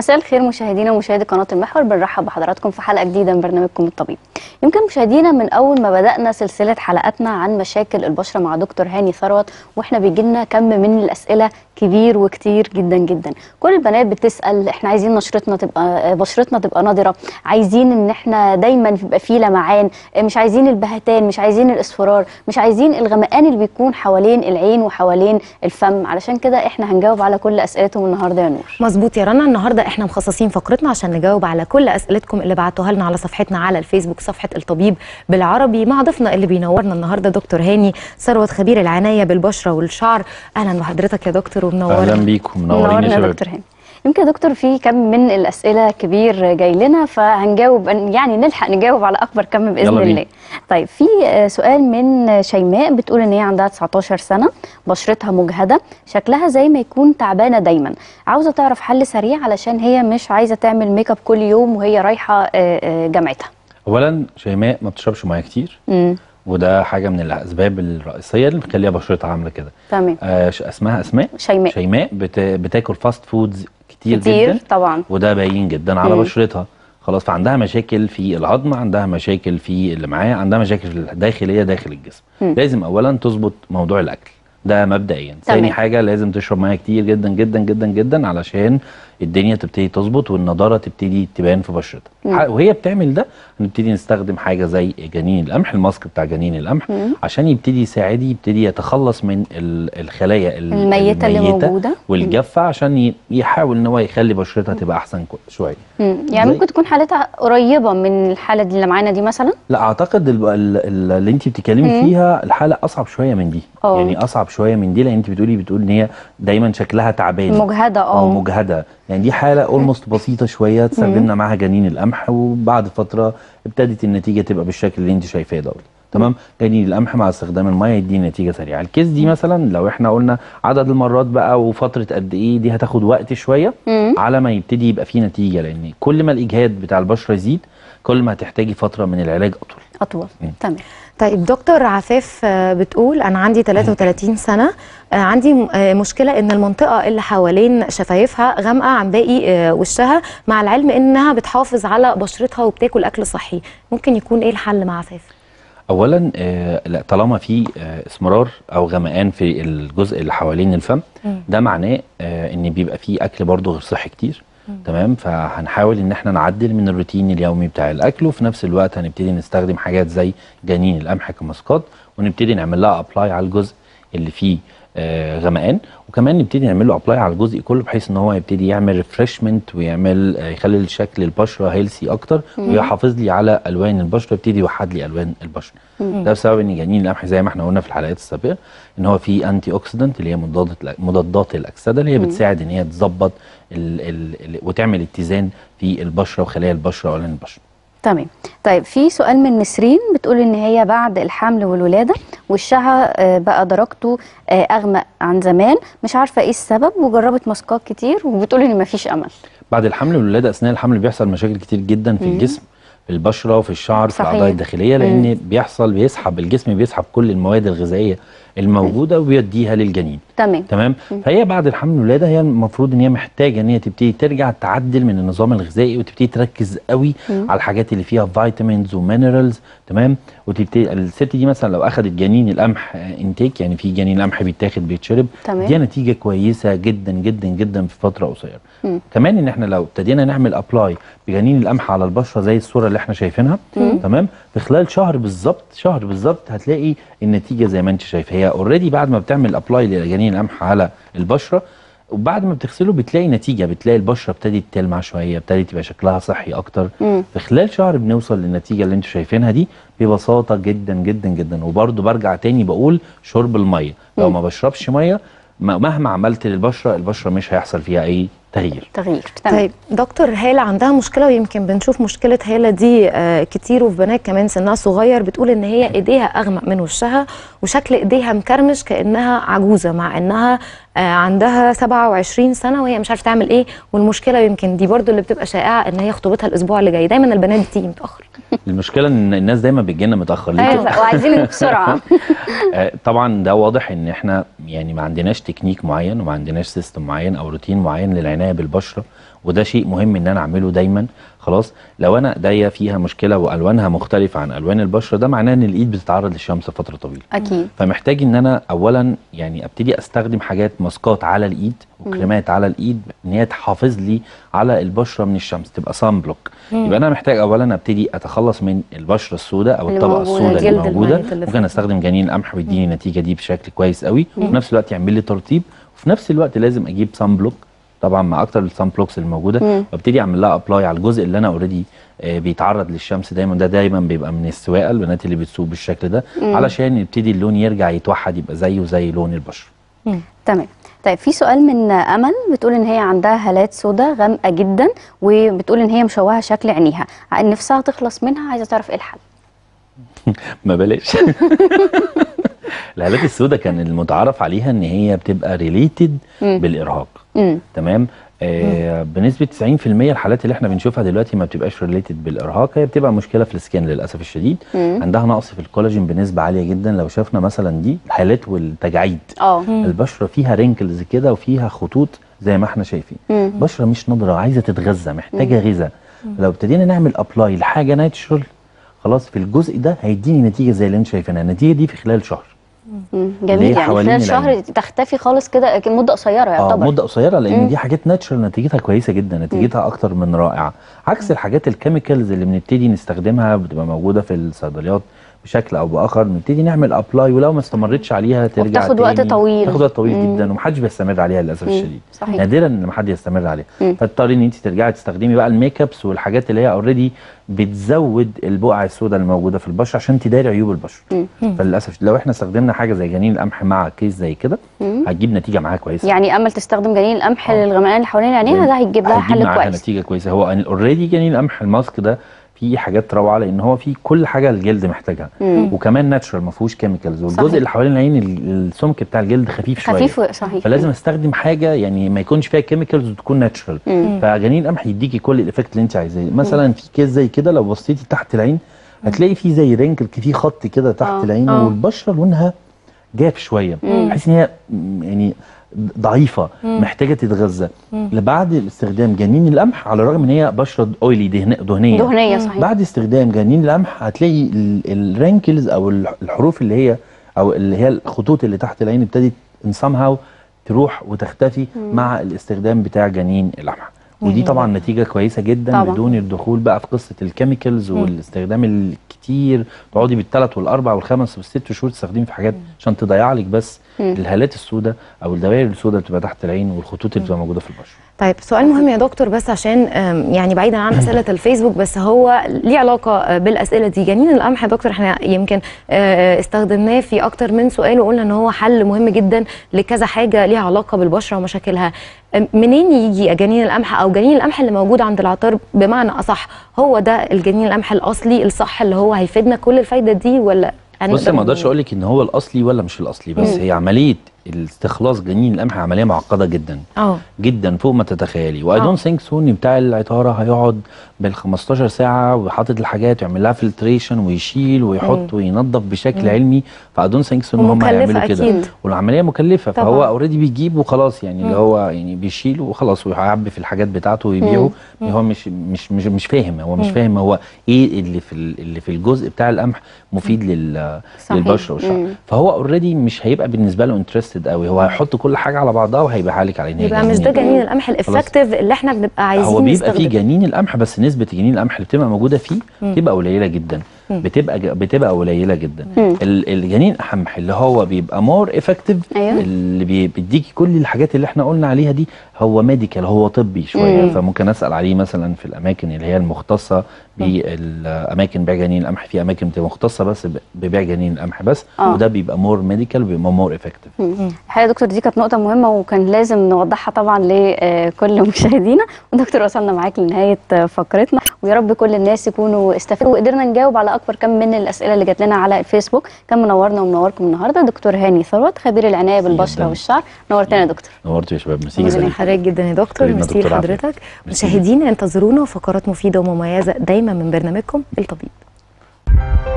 مساء الخير مشاهدينا ومشاهدي قناه المحور بنرحب بحضراتكم في حلقه جديده من برنامجكم الطبيب. يمكن مشاهدينا من اول ما بدانا سلسله حلقاتنا عن مشاكل البشره مع دكتور هاني ثروت واحنا بيجي لنا كم من الاسئله كبير وكتير جدا جدا. كل البنات بتسال احنا عايزين نشرتنا تبقى بشرتنا تبقى نضره، عايزين ان احنا دايما يبقى فيه لمعان، مش عايزين البهتان، مش عايزين الاصفرار، مش عايزين الغمقان اللي بيكون حوالين العين وحوالين الفم، علشان كده احنا هنجاوب على كل اسئلتهم النهارده يا نور. مظبوط يا رنا النهارده احنا مخصصين فقرتنا عشان نجاوب على كل اسئلتكم اللي بعتوها لنا على صفحتنا على الفيسبوك صفحه الطبيب بالعربي مع ضيفنا اللي بينورنا النهارده دكتور هاني ثروت خبير العنايه بالبشره والشعر اهلا بحضرتك يا دكتور ومنورنا اهلا بيكم منورين منورنا يا يا شباب دكتور هاني يمكن يا دكتور في كم من الاسئله كبير جاي لنا فهنجاوب يعني نلحق نجاوب على اكبر كم باذن يلا بينا. الله طيب في آه، سؤال من شيماء بتقول ان هي عندها 19 سنه بشرتها مجهده شكلها زي ما يكون تعبانه دايما عاوزه تعرف حل سريع علشان هي مش عايزه تعمل ميك اب كل يوم وهي رايحه آه، آه، جامعتها اولا شيماء ما بتشربش ميه كتير امم وده حاجه من الاسباب الرئيسيه اللي مخليها بشرتها عامله كده تمام آه ش- اسمها اسماء شيماء شيماء بت... بتاكل فاست فودز كتير, كتير جدا طبعا وده باين جدا على مم. بشرتها خلاص فعندها مشاكل في الهضم عندها مشاكل في اللي معاه عندها مشاكل في الداخليه داخل الجسم مم. لازم اولا تظبط موضوع الاكل ده مبدئيا تمام. ثاني حاجه لازم تشرب ميه كتير جدا جدا جدا جدا علشان الدنيا تبتدي تظبط والنضاره تبتدي تبان في بشرتها مم. ح- وهي بتعمل ده هنبتدي نستخدم حاجه زي جنين القمح الماسك بتاع جنين القمح مم. عشان يبتدي يساعد يبتدي يتخلص من ال- الخلايا ال- الميته اللي موجوده والجافه عشان ي- يحاول ان هو يخلي بشرتها تبقى احسن كو- شويه مم. يعني زي- ممكن تكون حالتها قريبه من الحاله دي اللي معانا دي مثلا لا اعتقد ال- ال- ال- اللي انت بتتكلمي مم. فيها الحاله اصعب شويه من دي اه. يعني اصعب شويه من دي لان انت بتقولي بتقول ان هي دايما شكلها تعبان مجهده او اه مجهده يعني دي حاله اولموست بسيطه شويه استخدمنا معاها جنين القمح وبعد فتره ابتدت النتيجه تبقى بالشكل اللي انت شايفاه دوت تمام جنين القمح مع استخدام الميه يدي نتيجه سريعه الكيس دي مثلا لو احنا قلنا عدد المرات بقى وفتره قد ايه دي هتاخد وقت شويه مم. على ما يبتدي يبقى فيه نتيجه لان كل ما الاجهاد بتاع البشره يزيد كل ما هتحتاجي فتره من العلاج اطول اطول مم. تمام طيب دكتور عفاف آه، بتقول انا عندي 33 سنه آه، عندي م- آه، مشكله ان المنطقه اللي حوالين شفايفها غامقه عن باقي آه، وشها مع العلم انها بتحافظ على بشرتها وبتاكل اكل صحي ممكن يكون ايه الحل مع عفاف اولا آه لا طالما في آه اسمرار او غمقان في الجزء اللي حوالين الفم مم. ده معناه آه ان بيبقى فيه اكل برضه غير صحي كتير تمام فهنحاول ان احنا نعدل من الروتين اليومي بتاع الاكل وفي نفس الوقت هنبتدي نستخدم حاجات زي جنين القمح كماسكات ونبتدي نعمل لها ابلاي على الجزء اللي فيه آه غمقان وكمان نبتدي نعمل له ابلاي على الجزء كله بحيث ان هو يبتدي يعمل ريفرشمنت ويعمل آه يخلي شكل البشره هيلسي اكتر ويحافظ لي على الوان البشره يبتدي يوحد لي الوان البشره ده بسبب ان جنين القمح زي ما احنا قلنا في الحلقات السابقه ان هو فيه انتي اوكسيدنت اللي هي مضادات مضادات الاكسده اللي هي بتساعد ان هي تظبط ال ال ال وتعمل اتزان في البشره وخلايا البشره والوان البشره تمام طيب في سؤال من نسرين بتقول ان هي بعد الحمل والولاده وشها آه، بقى درجته آه، اغمق عن زمان مش عارفه ايه السبب وجربت ماسكات كتير وبتقول ان مفيش امل بعد الحمل والولاده اثناء الحمل بيحصل مشاكل كتير جدا في الجسم في البشره وفي الشعر في صحيح. الاعضاء الداخليه لان بيحصل بيسحب الجسم بيسحب كل المواد الغذائيه الموجوده وبيديها للجنين تمام تمام فهي بعد الحمل والولاده هي المفروض ان هي محتاجه ان هي تبتدي ترجع تعدل من النظام الغذائي وتبتدي تركز قوي على الحاجات اللي فيها فيتامينز ومينرالز تمام وتبتدي الست دي مثلا لو اخذت جنين القمح انتيك يعني في جنين القمح بيتاخد بيتشرب تمام. دي نتيجه كويسه جدا جدا جدا في فتره قصيره مم. كمان ان احنا لو ابتدينا نعمل ابلاي بجنين القمح على البشره زي الصوره اللي احنا شايفينها تمام في خلال شهر بالظبط شهر بالظبط هتلاقي النتيجه زي ما انت شايف هي اوريدي بعد ما بتعمل ابلاي لجنين القمح على البشره وبعد ما بتغسله بتلاقي نتيجه بتلاقي البشره ابتدت تلمع شويه ابتدت يبقى شكلها صحي اكتر مم. في خلال شهر بنوصل للنتيجه اللي انتوا شايفينها دي ببساطه جدا جدا جدا وبرده برجع تاني بقول شرب الميه لو ما بشربش ميه م- مهما عملت للبشره البشره مش هيحصل فيها اي تغيير تغيير تمام طيب دكتور هالة عندها مشكلة ويمكن بنشوف مشكلة هالة دي آه، كتير وفي بنات كمان سنها صغير بتقول ان هي ايديها اغمق من وشها وشكل ايديها مكرمش كانها عجوزة مع انها آه، عندها 27 سنة وهي مش عارفة تعمل ايه والمشكلة يمكن دي برضو اللي بتبقى شائعة ان هي خطوبتها الاسبوع اللي جاي دايما البنات بتيجي متأخر المشكله ان الناس دايما بتجينا متاخر ليه كده؟ ايوه وعايزين بسرعه آه، طبعا ده واضح ان احنا يعني ما عندناش تكنيك معين وما عندناش سيستم معين او روتين معين للعنايه العنايه بالبشره وده شيء مهم ان انا اعمله دايما خلاص لو انا ايديا فيها مشكله والوانها مختلفه عن الوان البشره ده معناه ان الايد بتتعرض للشمس فتره طويله اكيد فمحتاج ان انا اولا يعني ابتدي استخدم حاجات ماسكات على الايد وكريمات على الايد ان هي تحافظ لي على البشره من الشمس تبقى سان بلوك يبقى انا محتاج اولا ابتدي اتخلص من البشره السوداء او اللي الطبقه موجودة السوداء دي، اللي جلد موجوده الميت اللي ممكن فوق. استخدم جنين القمح ويديني النتيجه دي بشكل كويس قوي وفي نفس الوقت يعمل لي ترطيب وفي نفس الوقت لازم اجيب سان بلوك طبعا مع اكتر السان بلوكس الموجوده وابتدي اعمل لها ابلاي على الجزء اللي انا اوريدي بيتعرض للشمس دايما ده دايما بيبقى من السواقه البنات اللي بتسوق بالشكل ده علشان يبتدي اللون يرجع يتوحد يبقى زيه زي لون البشره تمام طيب في سؤال من امل بتقول ان هي عندها هالات سوداء غامقه جدا وبتقول ان هي مشوهه شكل عينيها نفسها تخلص منها عايزه تعرف ايه الحل ما بلاش الهالات السوداء كان المتعارف عليها ان هي بتبقى ريليتد بالارهاق امم تمام آه بنسبه 90% الحالات اللي احنا بنشوفها دلوقتي ما بتبقاش ريليتد بالارهاق هي بتبقى مشكله في السكين للاسف الشديد عندها نقص في الكولاجين بنسبه عاليه جدا لو شفنا مثلا دي الحالات والتجاعيد اه البشره فيها رينكلز كده وفيها خطوط زي ما احنا شايفين بشره مش نضره عايزه تتغذى محتاجه غذاء لو ابتدينا نعمل ابلاي لحاجه ناتشرال خلاص في الجزء ده هيديني نتيجه زي اللي انت شايفينها النتيجه دي في خلال شهر مم. اللي جميل هي يعني حوالين خلال شهر العين. تختفي خالص كده مده قصيره اه يعتبر مده قصيره لان دي حاجات ناتشرال نتيجتها كويسه جدا نتيجتها اكتر من رائعه عكس الحاجات الكيميكالز اللي بنبتدي نستخدمها بتبقى موجوده في الصيدليات بشكل او باخر نبتدي نعمل ابلاي ولو ما استمرتش عليها ترجع وبتاخد وقت تاني. طويل. تاخد وقت طويل مم. جدا ومحدش بيستمر عليها للاسف الشديد صحيح. نادرا ان حد يستمر عليها مم. فتضطري ان انت ترجعي تستخدمي بقى الميك ابس والحاجات اللي هي اوريدي بتزود البقع السوداء الموجوده في البشره عشان تداري عيوب البشره فللاسف لو احنا استخدمنا حاجه زي جنين القمح مع كيس زي كده هتجيب نتيجه معاها كويسه يعني امل تستخدم جنين القمح آه. للغمقان اللي حوالين عينيها ده هيجيب لها هتجيب حل معاها كويس نتيجه كويسه هو اوريدي جنين القمح الماسك ده فيه حاجات روعه لان هو فيه كل حاجه الجلد محتاجها وكمان ناتشرال ما فيهوش كيميكالز صحيح. والجزء اللي حوالين العين ال- السمك بتاع الجلد خفيف شويه خفيف و- صحيح فلازم استخدم حاجه يعني ما يكونش فيها كيميكالز وتكون ناتشرال فجنين القمح يديكي كل الايفكت اللي انت عايزاه مثلا في كيس زي كده لو بصيتي تحت العين هتلاقي فيه زي رينكل في خط كده تحت آه. العين آه. والبشره لونها جاف شويه بحيث ان هي م- يعني ضعيفه محتاجه تتغذى بعد استخدام جنين القمح على الرغم ان هي بشره اويلي دهن- دهنيه دهنيه صحيح بعد استخدام جنين القمح هتلاقي الرانكلز او الح- الحروف اللي هي او اللي هي الخطوط اللي تحت العين ابتدت ان somehow تروح وتختفي مع الاستخدام بتاع جنين القمح ودي طبعا نتيجه كويسه جدا طبعا. بدون الدخول بقى في قصه الكيميكالز والاستخدام الكتير تقعدي بالثلاث والاربع والخمس والست شهور تستخدمي في حاجات عشان تضيع لك بس الهالات السوداء او الدوائر السوداء اللي بتبقى تحت العين والخطوط اللي بتبقى موجوده في البشره طيب سؤال مهم يا دكتور بس عشان آم، يعني بعيدا عن اسئله الفيسبوك بس هو ليه علاقه آه، بالاسئله دي جنين القمح يا دكتور احنا يمكن آه، استخدمناه في اكتر من سؤال وقلنا ان هو حل مهم جدا لكذا حاجه ليها علاقه بالبشره ومشاكلها آم، منين يجي جنين القمح او جنين القمح اللي موجود عند العطار بمعنى اصح هو ده الجنين القمح الاصلي الصح اللي هو هيفيدنا كل الفايده دي ولا يعني بص نقدر ما اقدرش نقول- اقول لك ان هو الاصلي ولا مش الاصلي بس هي عمليه الاستخلاص جنين القمح عمليه معقده جدا اه جدا فوق ما تتخيلي واي آه. دونت ثينك سون بتاع العطاره هيقعد بال 15 ساعه وحاطط الحاجات ويعمل لها فلتريشن ويشيل ويحط وينظف بشكل علمي فاي دونت ثينك سون هم ومكلفة هيعملوا كده أكيد. والعمليه مكلفه طبعاً. فهو اوريدي بيجيب وخلاص يعني اللي هو يعني بيشيل وخلاص ويعبي في الحاجات بتاعته ويبيعه هو مش مش مش مش فاهم هو مش فاهم هو ايه اللي في ال- اللي في الجزء بتاع القمح مفيد لل صحيح. للبشره والشعر مم. فهو اوريدي مش هيبقى بالنسبه له انترستد قوي هو هيحط كل حاجه على بعضها وهيبيعها لك على ان هي يبقى مش ده جنين. جنين القمح الافكتيف اللي احنا بنبقى عايزين هو بيبقى فيه نستخدمه. جنين القمح بس نسبه جنين القمح اللي بتبقى موجوده فيه بتبقى قليله جدا بتبقى ج- بتبقى قليله جدا ال- الجنين القمح اللي هو بيبقى مور افكتيف أيوة. اللي بي- بيديكي كل الحاجات اللي احنا قلنا عليها دي هو ميديكال هو طبي شويه فممكن اسال عليه مثلا في الاماكن اللي هي المختصه بالاماكن بيع جنين القمح في اماكن بتبقى مختصه بس ب- ببيع جنين القمح بس آه. وده بيبقى مور ميديكال وبيبقى مور افكتيف الحقيقه يا دكتور دي كانت نقطه مهمه وكان لازم نوضحها طبعا لكل مشاهدينا ودكتور وصلنا معاك لنهايه فقرتنا ويا رب كل الناس يكونوا استفادوا وقدرنا نجاوب على اكبر كم من الاسئله اللي جات لنا على الفيسبوك كان منورنا ومنوركم النهارده دكتور هاني ثروت خبير العنايه بالبشره جداً. والشعر نورتنا يا دكتور نورتوا يا شباب ميرسي ربنا جدا يخليك جدا يا دكتور خلينا ميرسي دكتور عافية. لحضرتك ميرسي مشاهدينا انتظرونا وفقرات مفيده ومميزه دايما من برنامجكم الطبيب